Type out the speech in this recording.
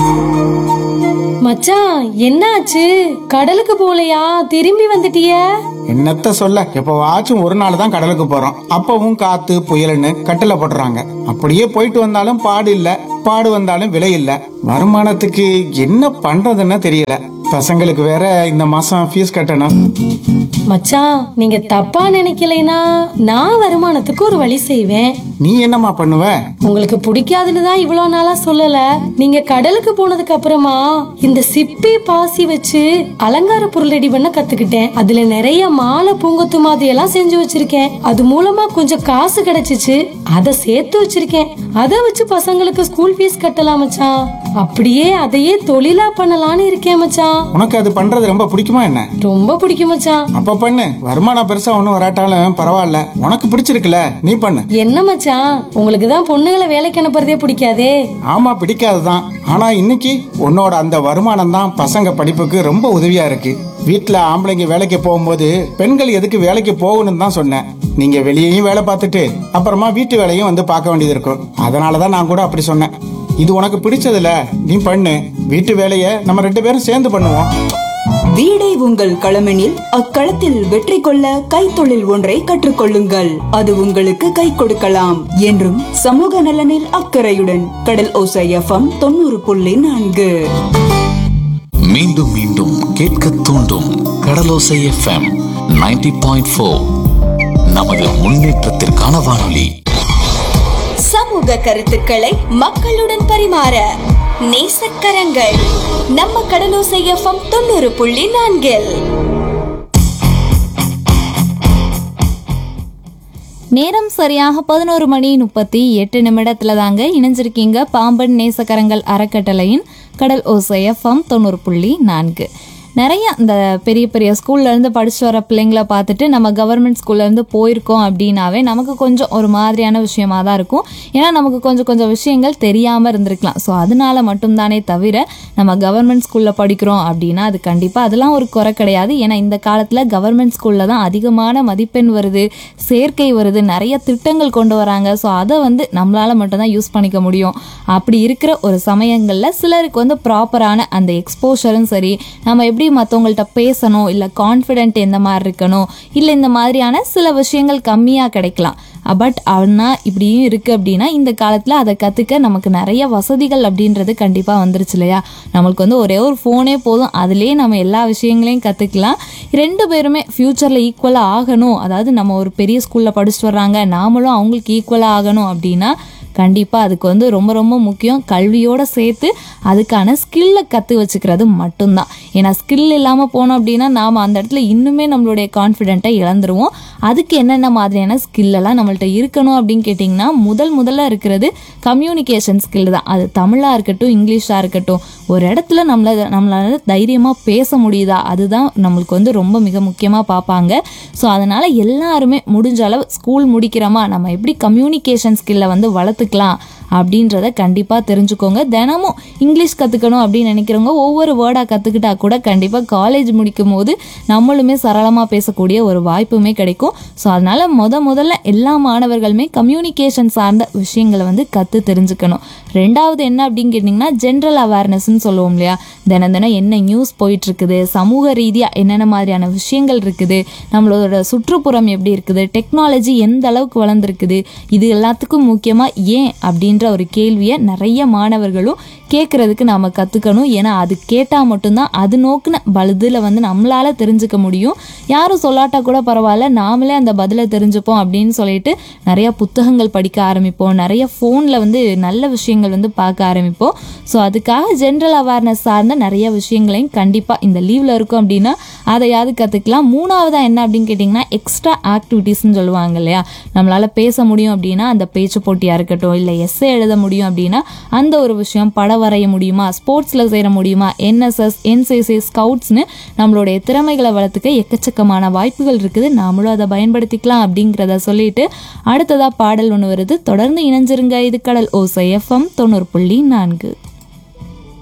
மச்சான் என்னாச்சு கடலுக்கு போலையா திரும்பி வந்துட்டிய என்னத்த சொல்ல எப்பவாச்சும் ஒரு நாள் தான் கடலுக்கு போறோம் அப்பவும் காத்து புயல்னு கட்டில போட்டுறாங்க அப்படியே போயிட்டு வந்தாலும் பாடு இல்ல பாடு வந்தாலும் விலை இல்ல வருமானத்துக்கு என்ன பண்றதுன்னு தெரியல பசங்களுக்கு வேற இந்த மாசம் ஃபீஸ் கட்டணும் மச்சான் நீங்க தப்பா நினைக்கலைனா நான் வருமானத்துக்கு ஒரு வழி செய்வேன் நீ என்னம்மா பண்ணுவ உங்களுக்கு பிடிக்காதுன்னு தான் இவ்வளவு நாளா சொல்லல நீங்க கடலுக்கு போனதுக்கு அப்புறமா இந்த சிப்பி பாசி வச்சு அலங்கார பொருள் ரெடி பண்ண கத்துக்கிட்டேன் அதுல நிறைய மாலை பூங்கொத்து மாதிரி எல்லாம் செஞ்சு வச்சிருக்கேன் அது மூலமா கொஞ்சம் காசு கிடைச்சிச்சு அதை சேர்த்து வச்சிருக்கேன் அதை வச்சு பசங்களுக்கு ஸ்கூல் ஃபீஸ் கட்டலாம் மச்சான் அப்படியே அதையே தொழிலா பண்ணலாம்னு இருக்கேன் மச்சான் உனக்கு அது பண்றது ரொம்ப பிடிக்குமா என்ன ரொம்ப பிடிக்கும் மச்சான் அப்ப பண்ணு வருமானம் பெருசா ஒன்னும் வராட்டாலும் பரவாயில்ல உனக்கு பிடிச்சிருக்குல நீ பண்ணு என்ன மச்சான் உங்களுக்கு தான் பொண்ணுங்களை வேலைக்கு அனுப்புறதே பிடிக்காதே ஆமா பிடிக்காதுதான் ஆனா இன்னைக்கு உன்னோட அந்த வருமானம் தான் பசங்க படிப்புக்கு ரொம்ப உதவியா இருக்கு வீட்ல ஆம்பளைங்க வேலைக்கு போகும்போது பெண்கள் எதுக்கு வேலைக்கு போகணும்னு தான் சொன்னேன் நீங்க வெளியேயும் வேலை பார்த்துட்டு அப்புறமா வீட்டு வேலையும் வந்து பார்க்க வேண்டியது இருக்கும் அதனாலதான் நான் கூட அப்படி சொன்னேன் இது உனக்கு பிடிச்சதுல நீ பண்ணு வீட்டு வேலையை நம்ம ரெண்டு பேரும் சேர்ந்து பண்ணுவோம் வீடே உங்கள் களமெனில் அக்களத்தில் வெற்றி கொள்ள கைத்தொழில் ஒன்றை கற்றுக்கொள்ளுங்கள் அது உங்களுக்கு கை கொடுக்கலாம் என்றும் சமூக நலனில் அக்கறையுடன் கடல் ஓசை எஃப்எம் தொண்ணூறு புள்ளி நான்கு மீண்டும் மீண்டும் கேட்க தூண்டும் கடலோசை எஃப்எம் 90.4 பாயிண்ட் நமது முன்னேற்றத்திற்கான வானொலி சமூக கருத்துக்களை மக்களுடன் பரிமாற நேசக்கரங்கள் நம்ம கடலோசை எஃப்எம் தொண்ணூறு புள்ளி நான்கில் நேரம் சரியாக பதினோரு மணி முப்பத்தி எட்டு நிமிடத்துல தாங்க இணைஞ்சிருக்கீங்க பாம்பன் நேசக்கரங்கள் அறக்கட்டளையின் கடல் ஓசை எஃப்எம் தொண்ணூறு புள்ளி நான்கு நிறைய இந்த பெரிய பெரிய ஸ்கூல்ல இருந்து படிச்சுட்டு வர பிள்ளைங்கள பார்த்துட்டு நம்ம கவர்மெண்ட் ஸ்கூல்ல இருந்து போயிருக்கோம் அப்படின்னாவே நமக்கு கொஞ்சம் ஒரு மாதிரியான விஷயமா தான் இருக்கும் ஏன்னா நமக்கு கொஞ்சம் கொஞ்சம் விஷயங்கள் தெரியாம இருந்திருக்கலாம் ஸோ அதனால மட்டும்தானே தவிர நம்ம கவர்மெண்ட் ஸ்கூல்ல படிக்கிறோம் அப்படின்னா அது கண்டிப்பா அதெல்லாம் ஒரு குறை கிடையாது ஏன்னா இந்த காலத்துல கவர்மெண்ட் ஸ்கூல்ல தான் அதிகமான மதிப்பெண் வருது சேர்க்கை வருது நிறைய திட்டங்கள் கொண்டு வராங்க ஸோ அதை வந்து நம்மளால மட்டும்தான் யூஸ் பண்ணிக்க முடியும் அப்படி இருக்கிற ஒரு சமயங்கள்ல சிலருக்கு வந்து ப்ராப்பரான அந்த எக்ஸ்போஷரும் சரி நம்ம எப்படி மற்றவங்கள்ட்ட பேசணும் இல்லை கான்ஃபிடென்ட் எந்த மாதிரி இருக்கணும் இல்லை இந்த மாதிரியான சில விஷயங்கள் கம்மியாக கிடைக்கலாம் பட் ஆனால் இப்படியும் இருக்குது அப்படின்னா இந்த காலத்தில் அதை கற்றுக்க நமக்கு நிறைய வசதிகள் அப்படின்றது கண்டிப்பாக வந்துருச்சு இல்லையா நம்மளுக்கு வந்து ஒரே ஒரு ஃபோனே போதும் அதுலேயே நம்ம எல்லா விஷயங்களையும் கற்றுக்கலாம் ரெண்டு பேருமே ஃப்யூச்சரில் ஈக்குவலாக ஆகணும் அதாவது நம்ம ஒரு பெரிய ஸ்கூலில் படிச்சுட்டு வர்றாங்க நாமளும் அவங்களுக்கு ஈக்குவலாக ஆகணும் அப்படின்னா கண்டிப்பாக அதுக்கு வந்து ரொம்ப ரொம்ப முக்கியம் கல்வியோடு சேர்த்து அதுக்கான ஸ்கில்லை கற்று வச்சுக்கிறது மட்டும்தான் ஏன்னா ஸ்கில் இல்லாமல் போனோம் அப்படின்னா நாம் அந்த இடத்துல இன்னுமே நம்மளுடைய கான்ஃபிடென்ட்டை இழந்துருவோம் அதுக்கு என்னென்ன மாதிரியான ஸ்கில்லெல்லாம் நம்மள்ட்ட இருக்கணும் அப்படின்னு கேட்டிங்கன்னா முதல் முதல்ல இருக்கிறது கம்யூனிகேஷன் ஸ்கில் தான் அது தமிழாக இருக்கட்டும் இங்கிலீஷாக இருக்கட்டும் ஒரு இடத்துல நம்மள நம்மளால தைரியமாக பேச முடியுதா அதுதான் நம்மளுக்கு வந்து ரொம்ப மிக முக்கியமாக பார்ப்பாங்க ஸோ அதனால் எல்லாருமே முடிஞ்ச அளவு ஸ்கூல் முடிக்கிறோமா நம்ம எப்படி கம்யூனிகேஷன் ஸ்கில்லை வந்து வளர்த்துக்கலாம் அப்படின்றத கண்டிப்பாக தெரிஞ்சுக்கோங்க தினமும் இங்கிலீஷ் கற்றுக்கணும் அப்படின்னு நினைக்கிறவங்க ஒவ்வொரு வேர்டாக கற்றுக்கிட்டா கூட கண்டிப்பாக காலேஜ் முடிக்கும் போது நம்மளுமே சரளமாக பேசக்கூடிய ஒரு வாய்ப்புமே கிடைக்கும் ஸோ அதனால் முத முதல்ல எல்லா மாணவர்களுமே கம்யூனிகேஷன் சார்ந்த விஷயங்களை வந்து கற்று தெரிஞ்சுக்கணும் ரெண்டாவது என்ன அப்படின்னு கேட்டிங்கன்னா ஜென்ரல் அவேர்னஸ்ன்னு சொல்லுவோம் இல்லையா தினம் தினம் என்ன நியூஸ் போயிட்டு இருக்குது சமூக ரீதியாக என்னென்ன மாதிரியான விஷயங்கள் இருக்குது நம்மளோட சுற்றுப்புறம் எப்படி இருக்குது டெக்னாலஜி எந்த அளவுக்கு வளர்ந்துருக்குது இது எல்லாத்துக்கும் முக்கியமாக ஏன் அப்படின்ற ஒரு கேள்வியை நிறைய மாணவர்களும் கேட்குறதுக்கு நாம் கற்றுக்கணும் ஏன்னா அது கேட்டால் மட்டும்தான் அது நோக்கின பதிலை வந்து நம்மளால் தெரிஞ்சுக்க முடியும் யாரும் சொல்லாட்டா கூட பரவாயில்ல நாமளே அந்த பதிலை தெரிஞ்சுப்போம் அப்படின்னு சொல்லிட்டு நிறைய புத்தகங்கள் படிக்க ஆரம்பிப்போம் நிறைய ஃபோனில் வந்து நல்ல விஷயங்கள் வந்து பார்க்க ஆரம்பிப்போம் ஸோ அதுக்காக ஜென்ரல் அவேர்னஸ் சார்ந்த நிறைய விஷயங்களையும் கண்டிப்பாக இந்த லீவில் இருக்கும் அப்படின்னா அதையாவது கற்றுக்கலாம் மூணாவதாக என்ன அப்படின்னு கேட்டிங்கன்னா எக்ஸ்ட்ரா ஆக்டிவிட்டீஸ்னு சொல்லுவாங்க இல்லையா நம்மளால் பேச முடியும் அப்படின்னா அந்த பேச்சு போட்டியாக இருக்கட்டும் இல்லை எஸ்ஸே எழுத முடியும் அப்படின்னா அந்த ஒரு விஷயம் படம் வரைய முடியுமா ஸ்போர்ட்ஸில் சேர முடியுமா என்எஸ்எஸ் என்சிசி ஸ்கவுட்ஸ்னு நம்மளுடைய திறமைகளை வளர்த்துக்க எக்கச்சக்கமான வாய்ப்புகள் இருக்குது நாமளும் அதை பயன்படுத்திக்கலாம் அப்படிங்கிறத சொல்லிட்டு அடுத்ததாக பாடல் ஒன்று வருது தொடர்ந்து இணைஞ்சிருங்க இது கடல் ஓசை எஃப்எம் தொண்ணூறு புள்ளி நான்கு